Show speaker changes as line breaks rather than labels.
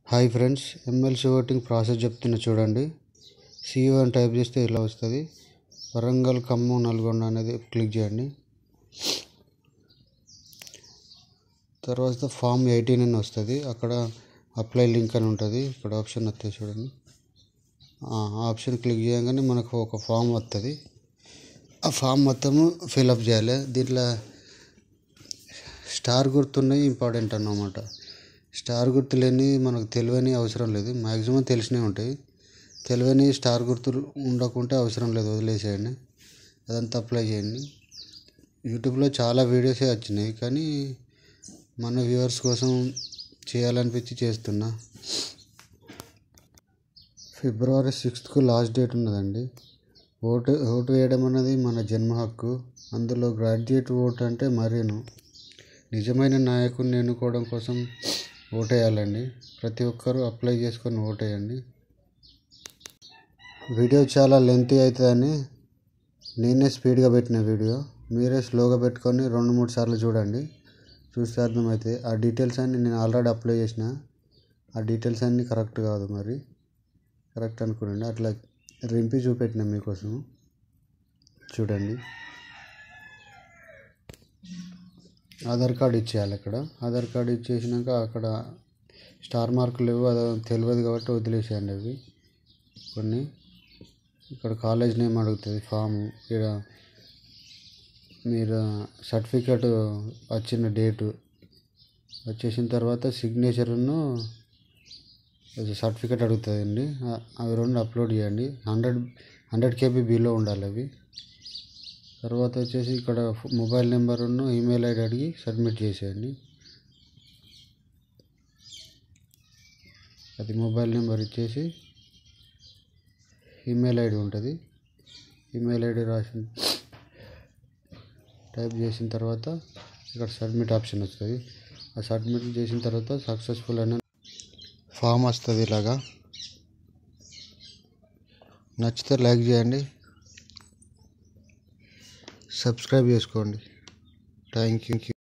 hi friends MLC voting process చెప్తున్నా చూడండి CEO అని టైప్ చేస్తే ఇలా వస్తుంది వరంగల్ ఖమ్మం నల్గొండ అనేది క్లిక్ చేయండి తర్వాత ఫామ్ ఎయిటీన్ అని వస్తుంది అక్కడ అప్లై లింక్ అని ఉంటుంది ఇక్కడ ఆప్షన్ వస్తుంది చూడండి ఆ ఆప్షన్ క్లిక్ చేయగానే మనకు ఒక ఫామ్ వస్తుంది ఆ ఫామ్ మొత్తము ఫిలప్ చేయాలి దీంట్లో స్టార్ గుర్తున్నాయి ఇంపార్టెంట్ అన్నమాట స్టార్ గుర్తు లేని మనకు తెలియని అవసరం లేదు మ్యాక్సిమం తెలిసినవి ఉంటాయి తెలియని స్టార్ గుర్తులు ఉండకుంటే అవసరం లేదు వదిలేసేయండి అదంతా అప్లై చేయండి యూట్యూబ్లో చాలా వీడియోసే వచ్చినాయి కానీ మన వ్యూవర్స్ కోసం చేయాలనిపించి చేస్తున్నా ఫిబ్రవరి సిక్స్త్కు లాస్ట్ డేట్ ఉన్నదండి ఓటు ఓటు వేయడం అనేది మన జన్మ హక్కు అందులో గ్రాడ్యుయేట్ ఓట్ అంటే మరీను నిజమైన నాయకుడిని ఎన్నుకోవడం కోసం ఓటేయాలండి ప్రతి ఒక్కరూ అప్లై చేసుకొని ఓటేయండి వీడియో చాలా లెంతీ అవుతుందని నేనే స్పీడ్గా పెట్టిన వీడియో మీరే స్లోగా పెట్టుకొని రెండు మూడు సార్లు చూడండి చూస్తే అర్థమైతే ఆ డీటెయిల్స్ అన్నీ నేను ఆల్రెడీ అప్లై చేసిన ఆ డీటెయిల్స్ అన్నీ కరెక్ట్ కాదు మరి కరెక్ట్ అనుకోండి అట్లా రింపి చూపెట్టిన మీకోసం చూడండి ఆధార్ కార్డు ఇచ్చేయాలి అక్కడ ఆధార్ కార్డు ఇచ్చేసినాక అక్కడ స్టార్ మార్కులు లేవు అది తెలియదు కాబట్టి వదిలేసేయండి అవి కొన్ని ఇక్కడ కాలేజ్ నేమ్ అడుగుతుంది ఫాము ఇక్కడ మీరు సర్టిఫికెట్ వచ్చిన డేటు వచ్చేసిన తర్వాత సిగ్నేచర్ను సర్టిఫికెట్ అడుగుతుందండి అవి రెండు అప్లోడ్ చేయండి హండ్రెడ్ హండ్రెడ్ కేబీ బిలో ఉండాలి అవి తర్వాత వచ్చేసి ఇక్కడ మొబైల్ నెంబర్ను ఈమెయిల్ ఐడి అడిగి సబ్మిట్ చేసేయండి అది మొబైల్ నెంబర్ ఇచ్చేసి ఈమెయిల్ ఐడి ఉంటుంది ఈమెయిల్ ఐడి రాసి టైప్ చేసిన తర్వాత ఇక్కడ సబ్మిట్ ఆప్షన్ వస్తుంది ఆ సబ్మిట్ చేసిన తర్వాత సక్సెస్ఫుల్ అనే ఫామ్ వస్తుంది ఇలాగా నచ్చితే లైక్ చేయండి సబ్స్క్రైబ్ చేసుకోండి థ్యాంక్ యూ